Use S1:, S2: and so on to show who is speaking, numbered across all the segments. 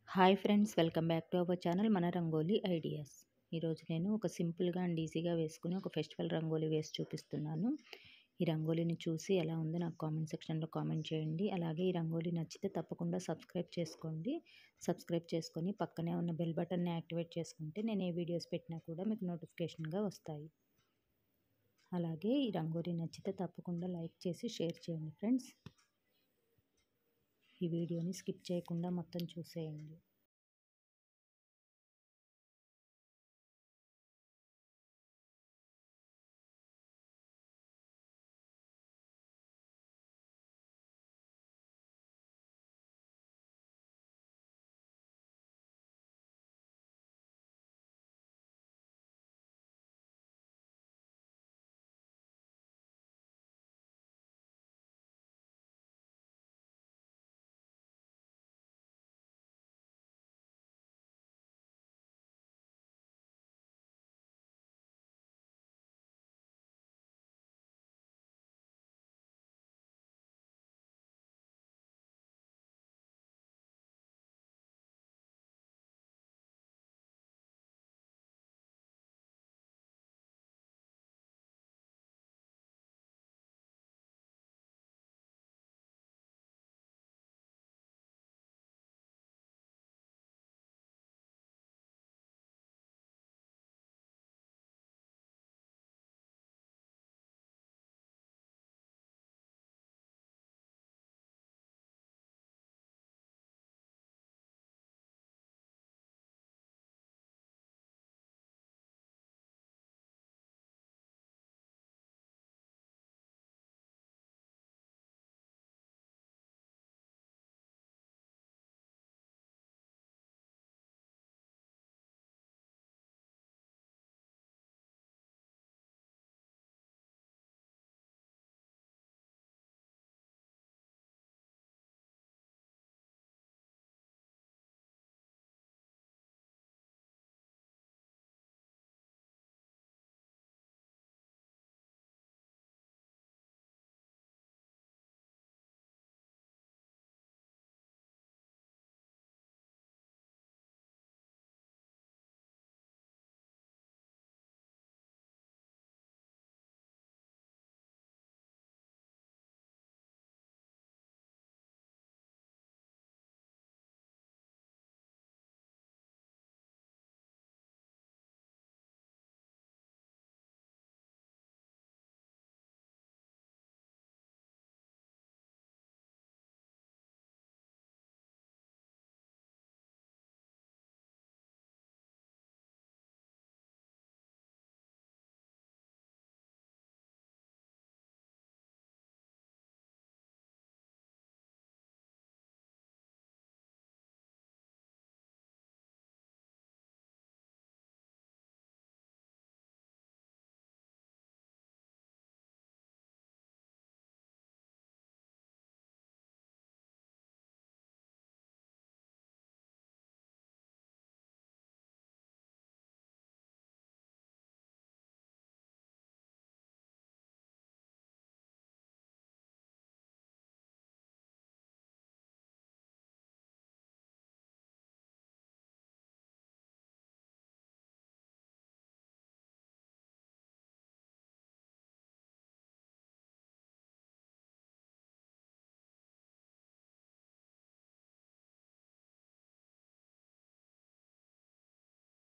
S1: hi friends welcome back to our channel మన rangoli ideas ఈరోజు నేను ఒక సింపుల్గా అండ్ ఈజీగా వేసుకుని ఒక ఫెస్టివల్ రంగోలీ వేసి చూపిస్తున్నాను ఈ రంగోలీని చూసి ఎలా ఉందో నాకు కామెంట్ సెక్షన్లో కామెంట్ చేయండి అలాగే ఈ రంగోలీ నచ్చితే తప్పకుండా సబ్స్క్రైబ్ చేసుకోండి సబ్స్క్రైబ్ చేసుకొని పక్కనే ఉన్న బెల్ బటన్ని యాక్టివేట్ చేసుకుంటే నేను ఏ వీడియోస్ పెట్టినా కూడా మీకు నోటిఫికేషన్గా వస్తాయి అలాగే ఈ రంగోలీ నచ్చితే తప్పకుండా లైక్ చేసి షేర్ చేయండి ఫ్రెండ్స్ ఈ వీడియోని స్కిప్ చేయకుండా మొత్తం చూసేయండి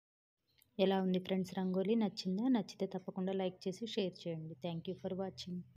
S1: ఎలా ఉంది ఫ్రెండ్స్ రంగోలీ నచ్చిందా నచ్చితే తప్పకుండా లైక్ చేసి షేర్ చేయండి థ్యాంక్ యూ ఫర్ వాచింగ్